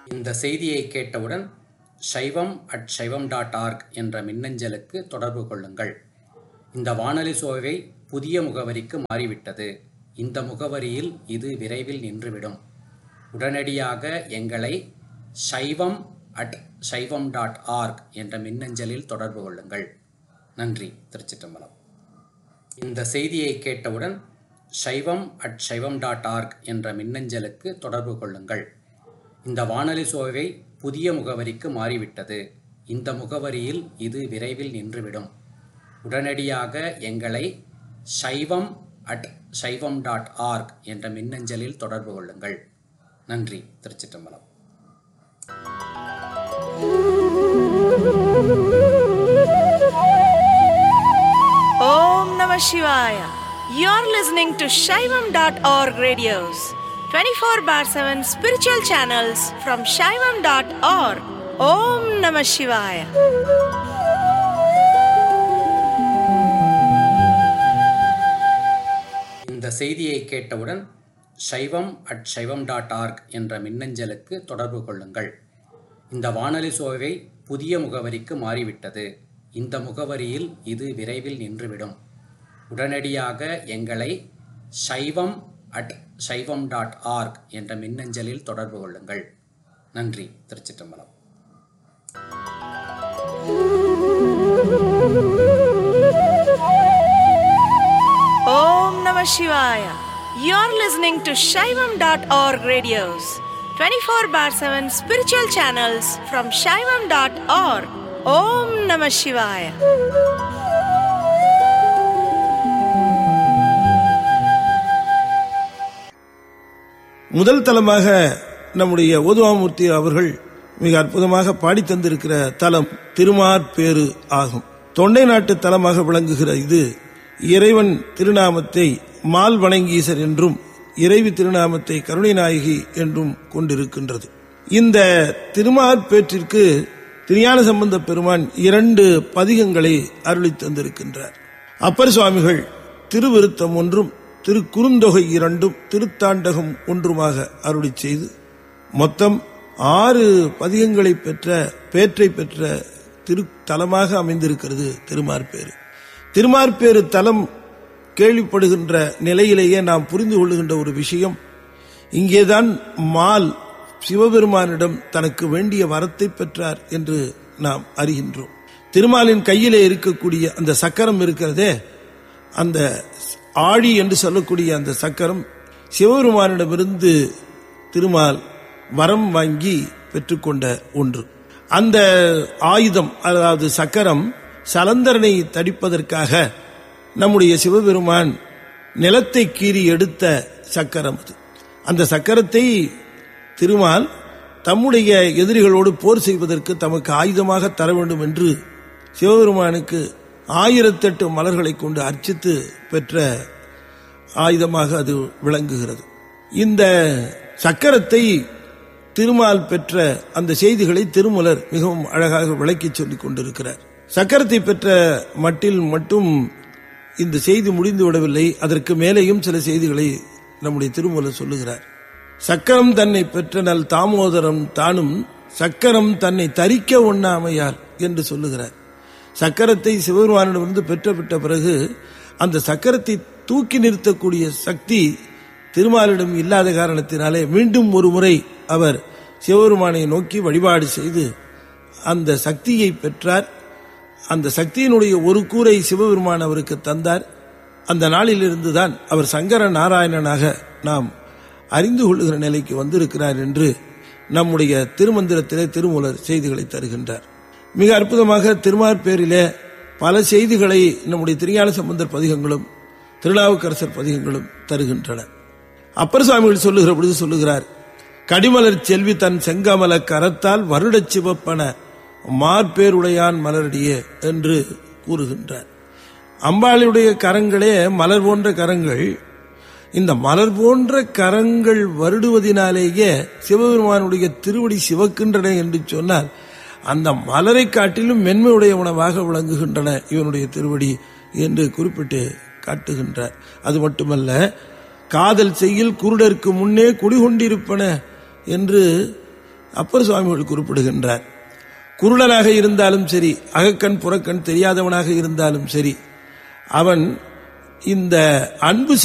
இந்த செய்தியை கேட்டவுடன் சைவம் அட் சைவம் டாட் ஆர்க் என்ற மின்னஞ்சலுக்கு தொடர்பு கொள்ளுங்கள் இந்த வானொலி சோவை புதிய முகவரிக்கு மாறிவிட்டது இந்த முகவரியில் இது விரைவில் நின்றுவிடும் உடனடியாக எங்களை சைவம் அட் சைவம் டாட் ஆர்க் என்ற மின்னஞ்சலில் தொடர்பு கொள்ளுங்கள் நன்றி திருச்சிற்றம்பலம் இந்த செய்தியை கேட்டவுடன் சைவம் அட் சைவம் டாட் ஆர்க் என்ற மின்னஞ்சலுக்கு தொடர்பு கொள்ளுங்கள் இந்த வானொலி சோவை புதிய முகவரிக்கு மாறிவிட்டது இந்த முகவரியில் இது விரைவில் நின்றுவிடும் உடனடியாக எங்களை சைவம் அட் சைவம் டாட் ஆர்க் என்ற மின்னஞ்சலில் தொடர்பு கொள்ளுங்கள் நன்றி திருச்சிற்றம்பலம் Om Namah Shivaya. You're listening to Shaivam.org radios, 24 bar 7 spiritual channels from Shaivam.org. Om Namah Shivaya. இந்த செய்தியை கேட்டவுடன் சைவம் அட் சைவம் டாட் ஆர்க் என்ற மின்னஞ்சலுக்கு தொடர்பு கொள்ளுங்கள் இந்த வானொலி சோவை புதிய முகவரிக்கு மாறிவிட்டது இந்த முகவரியில் இது விரைவில் நின்றுவிடும் உடனடியாக எங்களை சைவம் அட் சைவம் டாட் ஆர்க் என்ற மின்னஞ்சலில் தொடர்பு கொள்ளுங்கள் நன்றி திருச்சிற்றம்பலம் Om Namah Shivaya. You're listening to Shaivam.org radios, 24 bar 7 spiritual channels from Shaivam.org. Om Namah Shivaya. முதல் தலமாக நம்முடைய ஓதுவாமூர்த்தி அவர்கள் மிக அற்புதமாக பாடி தந்திருக்கிற தலம் திருமாற்பேறு ஆகும் தொண்டை நாட்டு தலமாக விளங்குகிற இது இறைவன் திருநாமத்தை மால் வணங்கீசர் என்றும் இறைவி திருநாமத்தை கருணை நாயகி என்றும் கொண்டிருக்கின்றது இந்த திருமாற்பேற்றிற்கு திருஞான சம்பந்த பெருமான் இரண்டு பதிகங்களை அருளி தந்திருக்கின்றார் அப்பர் சுவாமிகள் திருவிருத்தம் ஒன்றும் திருக்குறுந்தொகை இரண்டும் திருத்தாண்டகம் ஒன்றுமாக அருளி செய்து மொத்தம் ஆறு பதிகங்களை பெற்ற பேற்றை பெற்ற திருத்தலமாக அமைந்திருக்கிறது திருமார்பேறு திருமார்பேறு தலம் கேள்விப்படுகின்ற நிலையிலேயே நாம் புரிந்து கொள்ளுகின்ற ஒரு விஷயம் இங்கேதான் மால் சிவபெருமானிடம் தனக்கு வேண்டிய வரத்தை பெற்றார் என்று நாம் அறிகின்றோம் திருமாலின் கையிலே இருக்கக்கூடிய அந்த சக்கரம் இருக்கிறதே அந்த ஆழி என்று சொல்லக்கூடிய அந்த சக்கரம் சிவபெருமானிடமிருந்து திருமால் வரம் வாங்கி பெற்றுக்கொண்ட ஒன்று அந்த ஆயுதம் அதாவது சக்கரம் சலந்தரனை தடிப்பதற்காக நம்முடைய சிவபெருமான் நிலத்தை கீறி எடுத்த சக்கரம் அது அந்த சக்கரத்தை திருமால் தம்முடைய எதிரிகளோடு போர் செய்வதற்கு தமக்கு ஆயுதமாக தர வேண்டும் என்று சிவபெருமானுக்கு ஆயிரத்தெட்டு மலர்களை கொண்டு அர்ச்சித்து பெற்ற ஆயுதமாக அது விளங்குகிறது இந்த சக்கரத்தை திருமால் பெற்ற அந்த செய்திகளை திருமலர் மிகவும் அழகாக விளக்கி சொல்லிக் கொண்டிருக்கிறார் சக்கரத்தை பெற்ற மட்டில் மட்டும் இந்த செய்தி முடிந்து விடவில்லை அதற்கு மேலேயும் சில செய்திகளை நம்முடைய திருமலர் சொல்லுகிறார் சக்கரம் தன்னை பெற்ற நல் தாமோதரம் தானும் சக்கரம் தன்னை தரிக்க ஒண்ணாமையார் என்று சொல்லுகிறார் சக்கரத்தை சிவபெருமானிடமிருந்து பெற்றப்பட்ட பிறகு அந்த சக்கரத்தை தூக்கி நிறுத்தக்கூடிய சக்தி திருமாலிடம் இல்லாத காரணத்தினாலே மீண்டும் ஒரு முறை அவர் சிவபெருமானை நோக்கி வழிபாடு செய்து அந்த சக்தியை பெற்றார் அந்த சக்தியினுடைய ஒரு கூரை சிவபெருமான் அவருக்கு தந்தார் அந்த நாளிலிருந்து தான் அவர் சங்கர நாராயணனாக நாம் அறிந்து கொள்ளுகிற நிலைக்கு வந்திருக்கிறார் என்று நம்முடைய திருமந்திரத்திலே திருமூலர் செய்திகளை தருகின்றார் மிக அற்புதமாக திருமார்பேரிலே பல செய்திகளை நம்முடைய திருஞான சம்பந்தர் பதிகங்களும் திருநாவுக்கரசர் பதிகங்களும் தருகின்றன அப்பர் சுவாமிகள் சொல்லுகிற பொழுது சொல்லுகிறார் கடிமலர் செல்வி தன் செங்கமல கரத்தால் வருடச் சிவப்பன மார்பேருடையான் மலரடியே என்று கூறுகின்றார் அம்பாளுடைய கரங்களே மலர் போன்ற கரங்கள் இந்த மலர் போன்ற கரங்கள் வருடுவதினாலேயே சிவபெருமானுடைய திருவடி சிவக்கின்றன என்று சொன்னால் அந்த மலரை காட்டிலும் மென்மையுடைய உணவாக விளங்குகின்றன இவனுடைய திருவடி என்று குறிப்பிட்டு காட்டுகின்றார் அது மட்டுமல்ல காதல் செய்யில் குருடருக்கு முன்னே குடிகொண்டிருப்பன என்று அப்பர் சுவாமிகள் குறிப்பிடுகின்றார் குருடனாக இருந்தாலும் சரி அகக்கண் புறக்கண் தெரியாதவனாக இருந்தாலும் சரி அவன் இந்த அன்பு